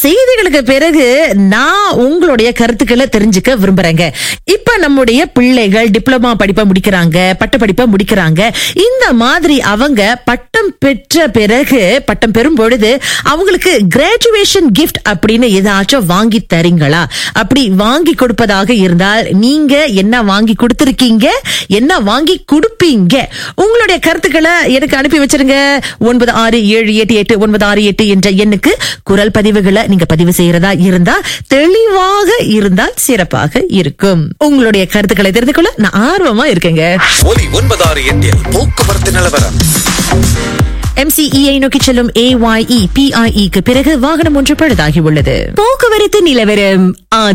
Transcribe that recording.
செய்திகளுக்கு பிறகு நான் உங்களுடைய கருத்துக்களை தெரிஞ்சுக்க விரும்புறேங்க இப்ப நம்முடைய பிள்ளைகள் டிப்ளமா படிப்பை முடிக்கிறாங்க பட்ட படிப்பை முடிக்கிறாங்க இந்த மாதிரி அவங்க பட்டம் பெற்ற பிறகு பட்டம் பெறும் பொழுது அவங்களுக்கு கிராஜுவேஷன் கிஃப்ட் அப்படின்னு ஏதாச்சும் வாங்கி தரீங்களா அப்படி வாங்கி கொடுப்பதாக இருந்தால் நீங்க என்ன வாங்கி கொடுத்திருக்கீங்க என்ன வாங்கி கொடுப்பீங்க உங்களுடைய கருத்துக்களை எனக்கு அனுப்பி வச்சிருங்க ஒன்பது ஆறு ஏழு எட்டு எட்டு ஒன்பது ஆறு எட்டு என்ற எண்ணுக்கு குரல் பதிவுகளை நீங்க பதிவு செய்யறதா இருந்தா தெளிவாக இருந்தால் சிறப்பாக இருக்கும் உங்களுடைய கருத்துக்களை தெரிந்து கொள்ள நான் ஆர்வமா இருக்கேங்க ஒலி ஒன்பதாறு எட்டில் போக்குவரத்து நிலவரம் MCEஐ நோக்கி செல்லும் AYE PIE க்கு பிறகு வாகனம் ஒன்று பழுதாகி உள்ளது போக்குவரத்து நிலவரம்